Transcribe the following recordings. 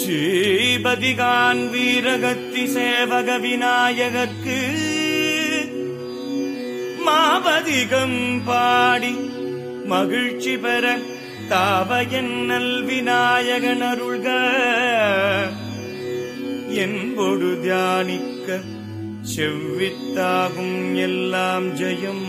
ஸ்ரீபதிகான் வீரகத்தி சேவக விநாயகர்க்கு மாபதிகம் பாடி மகிழ்ச்சி பெற தாவ என்னல் விநாயகன் அருள்க என்பொடு தியானிக்க செவ்வித்தாகும் எல்லாம் ஜெயம்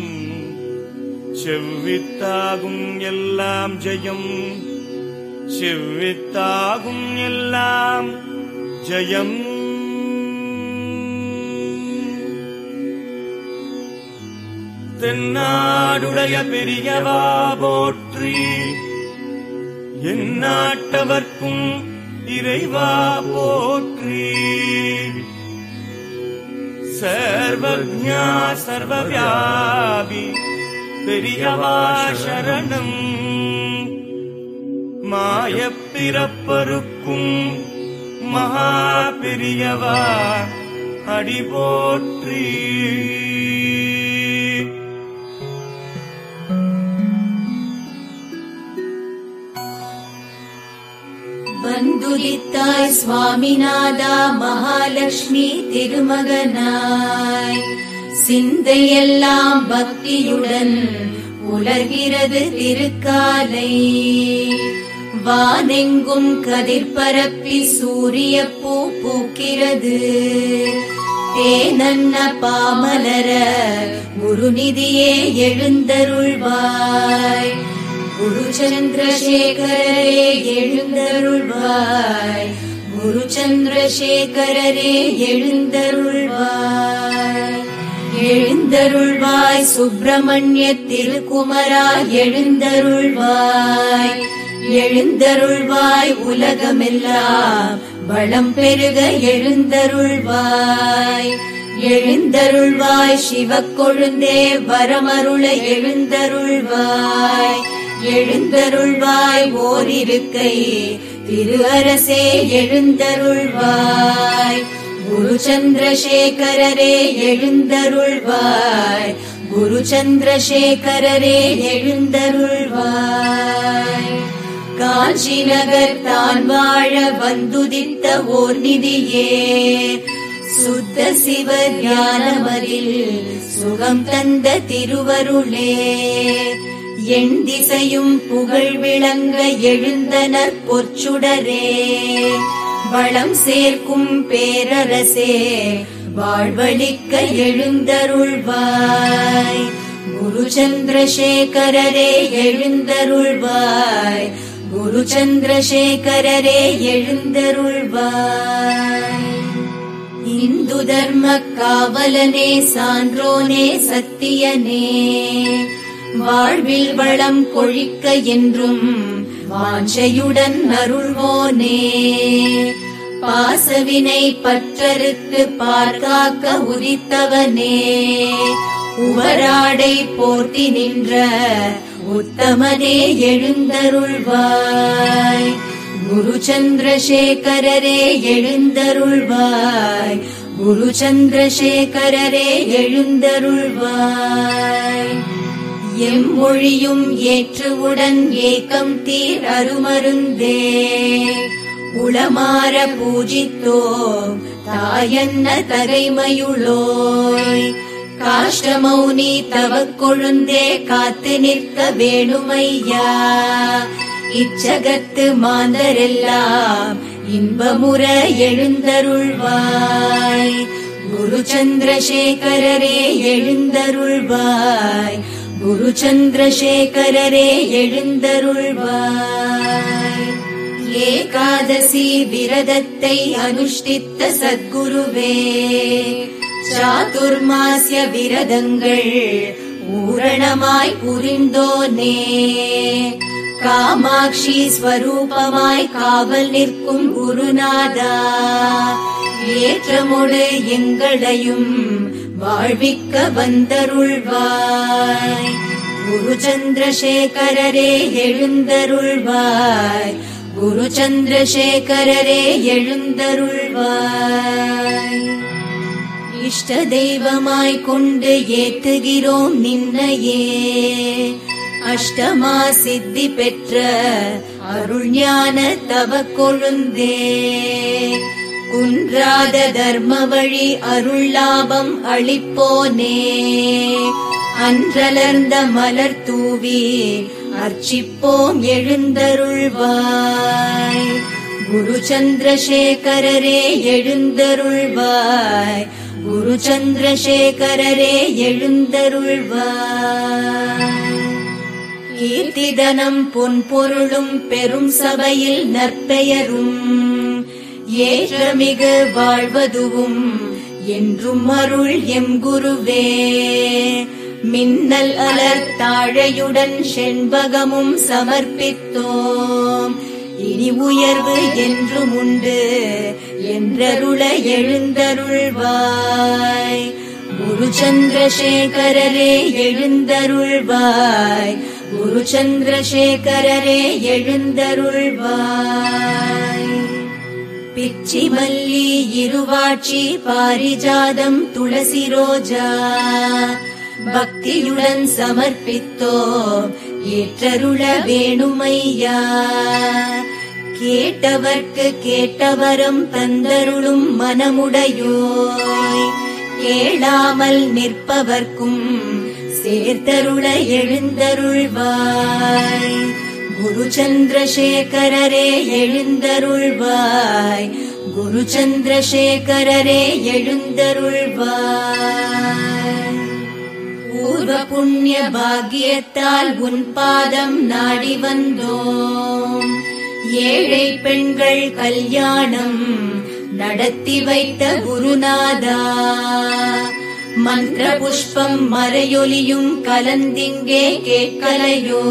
செவ்வித்தாகும் எல்லாம் ஜெயம் செவ்வித்தாகும் எல்லாம் ஜெயம் தென்னாடுடைய பெரியவா போற்றி எந்நாட்டவர்க்கும் இறைவா போற்றி சர்வஜா சர்வவியாபி பெரியவா சரணம் மாயப்பிறப்பருக்கும் மகா பெரியவா அடி போற்றி வந்துதித்தாய் சுவாமிநாதா மகாலட்சுமி திருமகனாய் சிந்தையெல்லாம் பக்தியுடன் உலர்கிறது திருக்காலை வானெங்கும் கதிர்பரப்பி சூரிய பூ பூக்கிறது தேனன்ன பாமலர குருநிதியே எழுந்தருள்வாய் குரு சந்திரசேகரரே எழுந்தருள்வாய் குரு சந்திரசேகரரே எழுந்தருள்வாய் எழுந்தருள்வாய் சுப்பிரமணிய திருக்குமரா எழுந்தருள்வாய் எழுந்தருள்வாய் உலகமெல்லாம் வளம் பெருக எழுந்தருள்வாய் எழுந்தருள்வாய் சிவக்கொழுந்தே வரமருள எழுந்தருள்வாய் எழுந்தருள்வாய் ஓரிருக்கை திரு அரசே எழுந்தருள்வாய் குரு சந்திரசேகரரே எழுந்தருள்வாய் குரு சந்திரசேகரரே எழுந்தருள்வாய் காஞ்சி நகர் தான் வாழ வந்துதித்த ஓர் நிதியே சுத்த சிவ ஞானமதில் சுகம் தந்த திருவருளே எண் திசையும் புகழ் விளங்க எழுந்தனர் பொற்சுடரே வளம் சேர்க்கும் பேரரசே வாழ்வழிக்க எழுந்தருள்வாய் குரு சந்திரசேகரரே எழுந்தருள்வாய் குரு சந்திரசேகரரே எழுந்தருள்வாய் இந்து தர்ம காவலனே சான்றோனே சத்தியனே வாழ்வில் வளம் கொழிக்க என்றும் வாஞ்சையுடன் அருள்வோனே பாசவினை பற்றறுத்து பார்க்காக்க உதித்தவனே உவராடை போர்த்தி நின்ற உத்தமனே எழுந்தருள்வாய் குரு சந்திரசேகரரே எழுந்தருள்வாய் குரு சந்திரசேகரரே எழுந்தருள்வாய் எம்மொழியும் ஏற்றுவுடன் ஏக்கம் தீர் அருமருந்தே உளமாற பூஜித்தோம் தாயன்ன தகைமையுளோய் காஷ்டமௌனி தவக் கொழுந்தே காத்து நிற்க வேணுமையா இச்சகத்து மாந்தரெல்லாம் இன்பமுற எழுந்தருள்வாய் குரு சந்திரசேகரரே எழுந்தருள்வாய் குரு சந்திரசேகரரே எழுந்தருள்வாய் ஏகாதசி விரதத்தை அனுஷ்டித்த சத்குருவே சாதுர்மாசிய விரதங்கள் பூரணமாய் புரிந்தோனே காமாட்சி ஸ்வரூபமாய் காவல் நிற்கும் குருநாதா ஏற்றமோடு எங்களையும் வாழ்விக்க வந்தருள்வாய் குரு சந்திரசேகரரே எழுந்தருள்வாய் குரு சந்திரசேகரரே எழுந்தருள்வாய் இஷ்ட தெய்வமாய் கொண்டு ஏத்துகிறோம் நின்னையே அஷ்டமா சித்தி பெற்ற அருள் ஞான தவ கொழுந்தே குன்றாத தர்ம வழி அருள் லாபம் அளிப்போனே அன்றலர்ந்த மலர் தூவி அர்ச்சிப்போம் எழுந்தருள்வாய் குரு சந்திரசேகரரே எழுந்தருள்வாய் குரு சந்திரசேகரரே எழுந்தருள்வாய் கீர்த்திதனம் பொன் பொருளும் பெரும் சபையில் நற்பெயரும் ஏற்றமிகு வாழ்வதுவும் என்றும் அருள் எம் குருவே மின்னல் அலர் தாழையுடன் செண்பகமும் சமர்ப்பித்தோம் இனி உயர்வு என்றும் உண்டு என்றருள எழுந்தருள்வாய் குரு சந்திரசேகரரே எழுந்தருள்வாய் குரு சந்திரசேகரரே எழுந்தருள்வாய் பிச்சி மல்லி இருவாட்சி பாரிஜாதம் துளசி ரோஜா பக்தியுடன் சமர்ப்பித்தோம் ஏற்றருள வேணுமையா கேட்டவர்க்கு கேட்டவரம் தந்தருளும் மனமுடையோய் கேளாமல் நிற்பவர்க்கும் சேர்த்தருள எழுந்தருள்வாய் குரு சந்திரசேகரரே எழுந்தருள்வாய் குரு சந்திரசேகரரே எழுந்தருள்வாய் பூர்வ புண்ணிய பாக்கியத்தால் உன் பாதம் நாடி வந்தோம் ஏழை பெண்கள் கல்யாணம் நடத்தி வைத்த குருநாதா மந்திர புஷ்பம் மறையொலியும் கலந்திங்கே கேட்கலையோ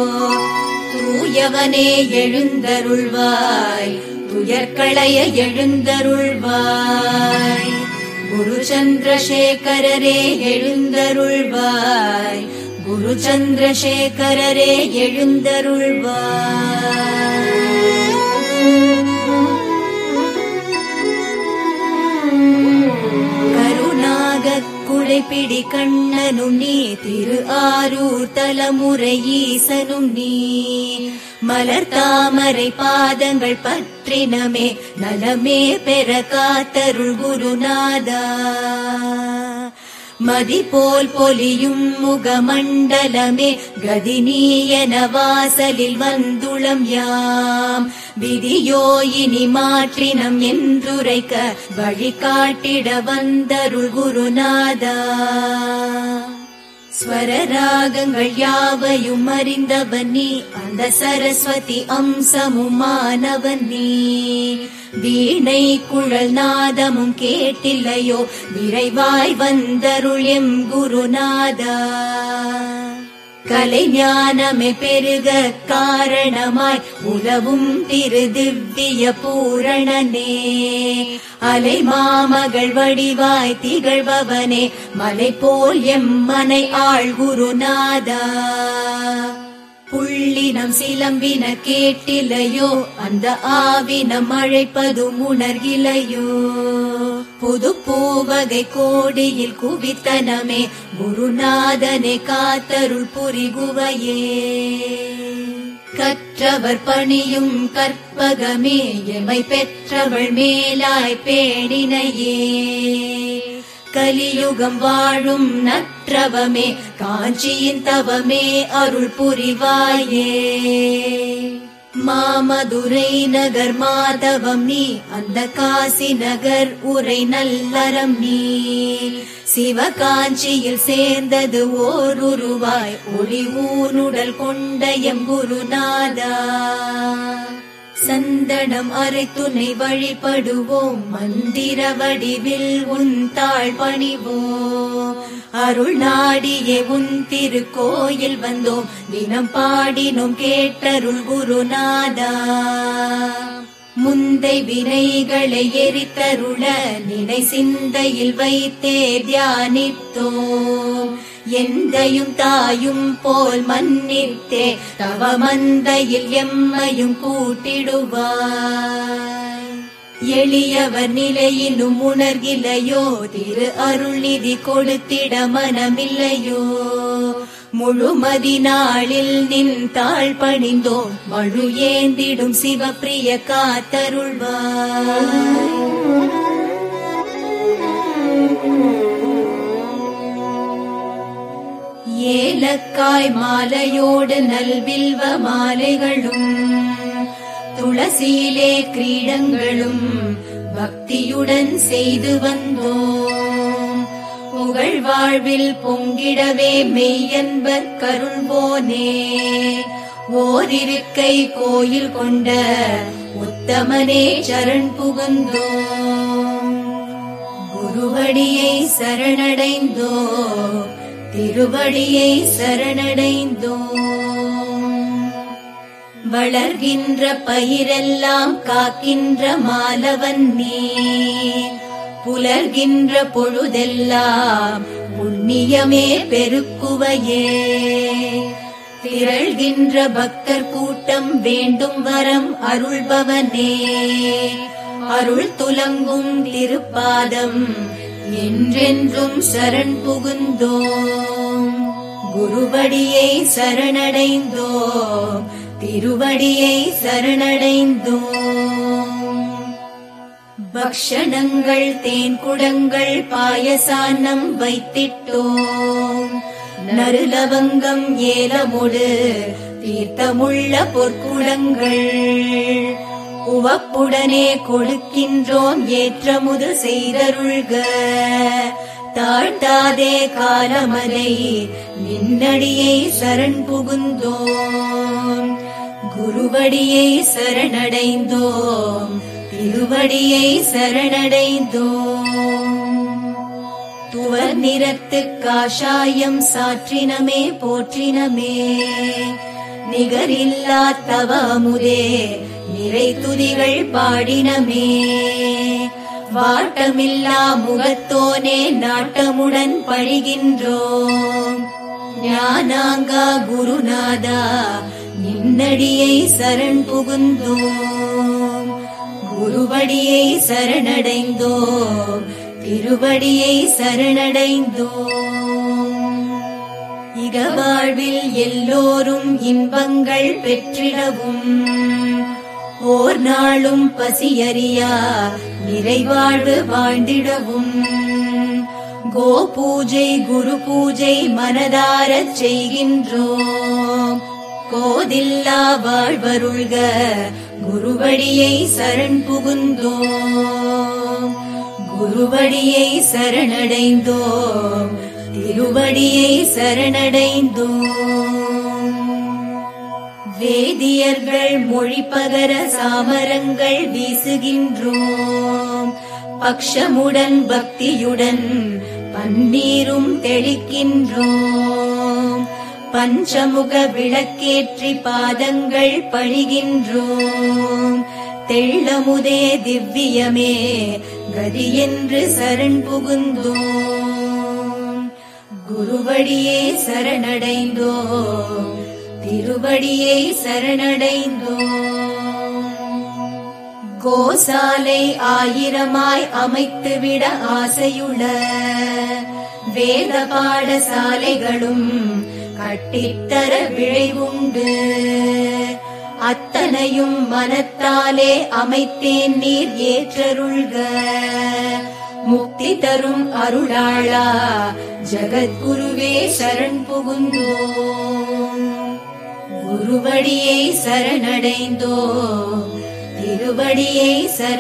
தூயவனே எழுந்தருள்வாய் துயர்களைய எழுந்தருள்வாய் குரு சந்திரசேகரரே எழுந்தருள்வாய் குரு சந்திரசேகரரே எழுந்தருள்வாய் கருணாகக் குழைப்பிடி கண்ணனும் நீ திரு ஆரூர் தலைமுறை ஈசனும் நீ மலர் தாமரை பாதங்கள் பற்றினமே நலமே பெற காத்தருள் குருநாதா மதி போல் பொலியும் முகமண்டலமே கதினீயன வாசலில் வந்துளம் யாம் விதியோ இனி மாற்றினம் என்றுரைக்க வழிகாட்டிட வந்தருள் குருநாதா ஸ்வரராகங்கள் யாவையும் அறிந்தவன் நீ அந்த சரஸ்வதி அம்சமுமானவன் நீ வீணை குழல் நாதமும் கேட்டில்லையோ விரைவாய் வந்தருள் எம் குருநாதா கலை ஞானமே பெருக காரணமாய் உலவும் திரு திவ்ய பூரணனே அலை மாமகள் வடிவாய் திகழ்பவனே மலை போல் எம் மனை ஆள் குருநாதா புள்ளினம் சிலம்பின கேட்டிலையோ அந்த ஆவினம் அழைப்பதும் உணர்கிலையோ புது பூவகை கோடியில் குவித்தனமே குருநாதனை காத்தருள் புரிகுவையே கற்றவர் பணியும் கற்பகமே எமை பெற்றவள் மேலாய் பேணினையே கலியுகம் வாழும் நற்றவமே காஞ்சியின் தவமே அருள் புரிவாயே மாமதுரை நகர் மாதவம் நீ அந்த காசி நகர் உரை நல்லறம் நீ சிவகாஞ்சியில் சேர்ந்தது ஓர் உருவாய் ஒளி ஊனுடல் கொண்ட எம் குருநாதா சந்தனம் அரை துணை வழிபடுவோம் மந்திர வடிவில் உன் தாழ் பணிவோம் அருள் நாடியே உன் திருக்கோயில் வந்தோம் தினம் பாடினோம் கேட்டருள் குருநாதா முந்தை வினைகளை எரித்தருள நினை சிந்தையில் வைத்தே தியானித்தோம் எந்தையும் தாயும் போல் மன்னித்தே தவமந்தையில் எம்மையும் கூட்டிடுவாய் எளியவர் நிலையிலும் உணர்கிலையோ திரு அருள்நிதி கொடுத்திட மனமில்லையோ முழுமதி நாளில் நின் தாழ் பணிந்தோம் மழு ஏந்திடும் சிவப்பிரிய காத்தருள்வாய் ஏலக்காய் மாலையோடு நல்வில்வ மாலைகளும் துளசியிலே கிரீடங்களும் பக்தியுடன் செய்து வந்தோம் புகழ் வாழ்வில் பொங்கிடவே மெய்யன்பர் கருள்வோனே ஓரிருக்கை கோயில் கொண்ட உத்தமனே சரண் புகுந்தோம் குருவடியை சரணடைந்தோ திருவடியை சரணடைந்தோம் வளர்கின்ற பயிரெல்லாம் காக்கின்ற மாலவன் நீ புலர்கின்ற பொழுதெல்லாம் புண்ணியமே பெருக்குவையே திரள்கின்ற பக்தர் கூட்டம் வேண்டும் வரம் அருள்பவனே அருள் துலங்கும் திருப்பாதம் என்றென்றும் சரண் புகுந்தோம் குருவடியை சரணடைந்தோம் திருவடியை சரணடைந்தோம் பக்ஷணங்கள் தேன் குடங்கள் பாயசானம் வைத்திட்டோம் நறுலவங்கம் ஏலமுடு தீர்த்தமுள்ள பொற்குடங்கள் உவப்புடனே கொடுக்கின்றோம் ஏற்றமுது செய்தருள்க தாழ்த்தாதே காலமதை நின்னடியை சரண் புகுந்தோம் குருவடியை சரணடைந்தோம் திருவடியை சரணடைந்தோம் துவர் நிறத்து காஷாயம் சாற்றினமே போற்றினமே நிகரில்லா தவ அமுதே நிறை துதிகள் பாடினமே வாட்டமில்லா முகத்தோனே நாட்டமுடன் பழிகின்றோம் ஞானாங்கா குருநாதா நின்னடியை சரண் புகுந்தோம் குருவடியை சரணடைந்தோம் திருவடியை சரணடைந்தோம் இக வாழ்வில் எல்லோரும் இன்பங்கள் பெற்றிடவும் ஓர் நாளும் பசியறியா நிறைவாழ்வு வாழ்ந்திடவும் கோ பூஜை குரு பூஜை மனதாரச் செய்கின்றோம் கோதில்லா வாழ்வருள்க குருவடியை சரண் புகுந்தோம் குருவடியை சரணடைந்தோம் திருவடியை சரணடைந்தோம் வேதியர்கள் மொழி பகர சாமரங்கள் வீசுகின்றோம் பக்ஷமுடன் பக்தியுடன் பன்னீரும் தெளிக்கின்றோம் பஞ்சமுக விளக்கேற்றி பாதங்கள் பழிகின்றோம் தெள்ளமுதே திவ்யமே கதி என்று சரண் புகுந்தோம் குருவடியே சரணடைந்தோம் திருவடியை சரணடைந்தோம் கோசாலை ஆயிரமாய் அமைத்துவிட ஆசையுள்ள வேத பாடசாலைகளும் கட்டித்தர விழைவுண்டு அத்தனையும் மனத்தாலே அமைத்தேன் நீர் ஏற்றருள்க முக்தி தரும் அருளாளா ஜகத்குருவே சரண் புகுந்தோம் குருவடியை சரணடைந்தோம் திருவடியை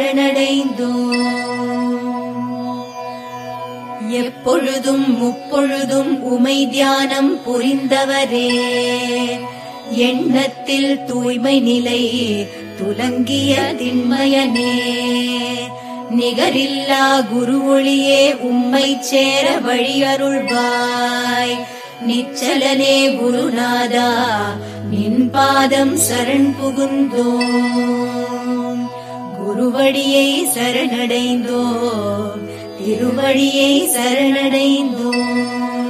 சரணடைந்தோம் எப்பொழுதும் முப்பொழுதும் உமை தியானம் புரிந்தவரே எண்ணத்தில் தூய்மை நிலை துலங்கிய திண்மயனே நிகரில்லா குரு ஒளியே உம்மை சேர வழியருள்வாய் நிச்சலனே குருநாதா நின் பாதம் சரண் புகுந்தோம் குருவடியை சரணடைந்தோம் திருவடியை சரணடைந்தோம்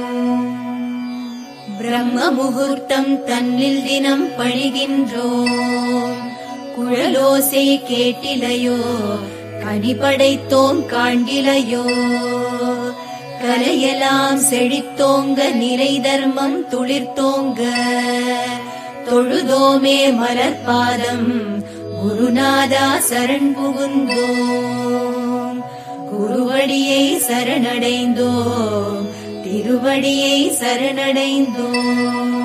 பிரம்ம முகூர்த்தம் தன்னில் தினம் பழிகின்றோம் குழலோசை கேட்டிலையோ கனி படைத்தோம் காண்கிலையோ கலையெல்லாம் செழித்தோங்க நிறை தர்மம் துளிர்த்தோங்க தொழுதோமே மலர்பாதம் குருநாதா சரண் புகுந்தோம் குருவடியை சரணடைந்தோம் திருவடியை சரணடைந்தோம்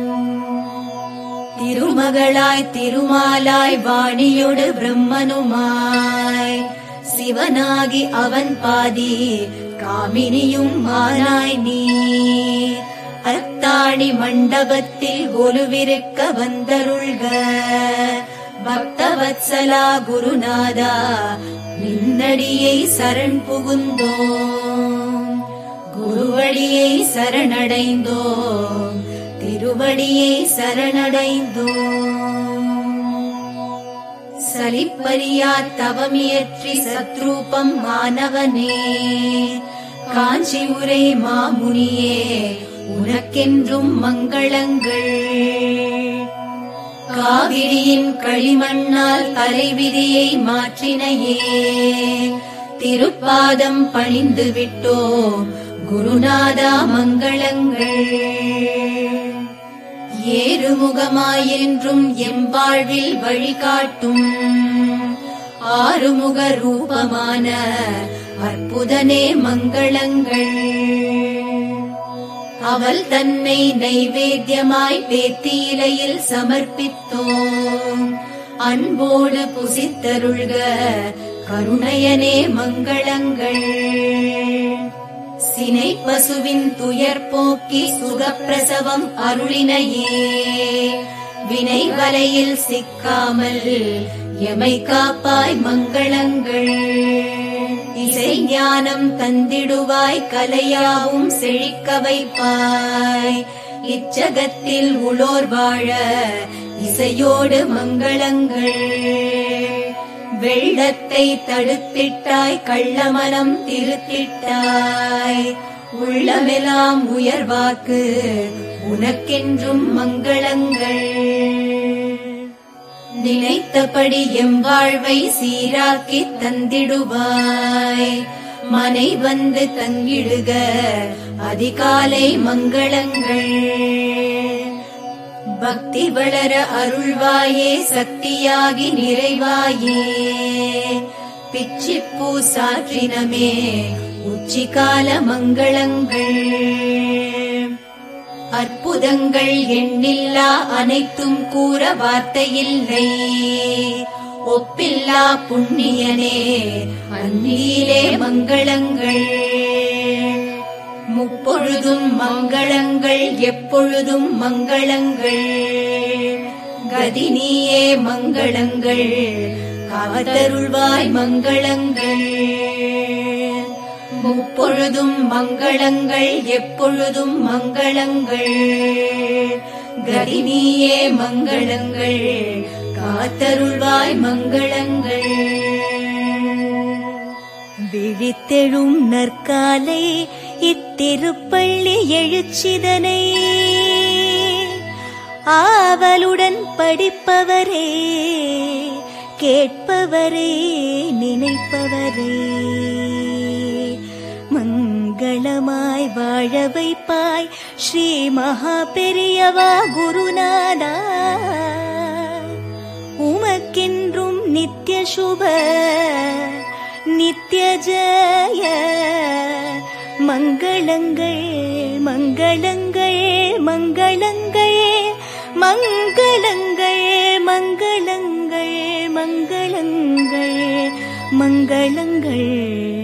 திருமகளாய் திருமாலாய் வாணியோடு பிரம்மனுமாய் சிவனாகி அவன் பாதி காமினியும் மானாய் நீ அத்தாணி மண்டபத்தில் ஒலுவிருக்க வந்தருள்க பக்தவத்சலா குருநாதா நின்னடியை சரண் புகுந்தோம் குருவடியை சரணடைந்தோம் திருவடியை சரணடைந்தோம் சலிப்பரியா தவமியற்றி சத்ரூபம் மாணவனே காஞ்சி உரை மாமுனியே உனக்கென்றும் மங்களங்கள் காவிரியின் களிமண்ணால் தலைவிதியை மாற்றினையே திருப்பாதம் பணிந்து விட்டோம் குருநாதா மங்களங்கள் ஏறுமுகமாயென்றும் எம்பாழ்வில் வழிகாட்டும் ஆறுமுக ரூபமான அற்புதனே மங்களங்கள் அவள் தன்னை நைவேத்தியமாய் பேத்தியிலையில் சமர்ப்பித்தோம் அன்போடு புசித்தருள்க கருணையனே மங்களங்கள் சினை பசுவின் துயர் போக்கி சுகப்பிரசவம் அருளினையே வினை வலையில் சிக்காமல் எமை காப்பாய் மங்களங்கள் இசை ஞானம் தந்திடுவாய் கலையாவும் செழிக்க வைப்பாய் இச்சகத்தில் உளோர் வாழ இசையோடு மங்களங்கள் வெள்ளத்தை தடுத்திட்டாய் கள்ளமனம் திருத்திட்டாய் உள்ளமெல்லாம் உயர்வாக்கு உனக்கென்றும் மங்களங்கள் நினைத்தபடி எம் வாழ்வை சீராக்கி தந்திடுவாய் மனை வந்து தங்கிடுக அதிகாலை மங்களங்கள் பக்தி வளர அருள்வாயே சக்தியாகி நிறைவாயே பிச்சிப்பூ சாற்றினமே உச்சிகால மங்களங்கள் அற்புதங்கள் எண்ணில்லா அனைத்தும் கூற வார்த்தையில்லை ஒப்பில்லா புண்ணியனே அந்நியிலே மங்களங்கள் முப்பொழுதும் மங்களங்கள் எப்பொழுதும் மங்களங்கள் கதினியே மங்களங்கள் காத்தருள்வாய் மங்களங்கள் முப்பொழுதும் மங்களங்கள் எப்பொழுதும் மங்களங்கள் கதினியே மங்களங்கள் காத்தருள்வாய் மங்களங்கள் விழித்தெழும் நற்காலை இத்திருப்பள்ளி எழுச்சிதனை ஆவலுடன் படிப்பவரே கேட்பவரே நினைப்பவரே மங்களமாய் வாழ வைப்பாய் ஸ்ரீ மகா பெரியவா குருநாதா உமக்கென்றும் நித்ய சுப நித்ய ஜய மங்களங்கள் மங்களங்கள் மங்களங்கள் மங்களங்கள் மங்களங்கள் மங்களங்கள் மங்களங்கள்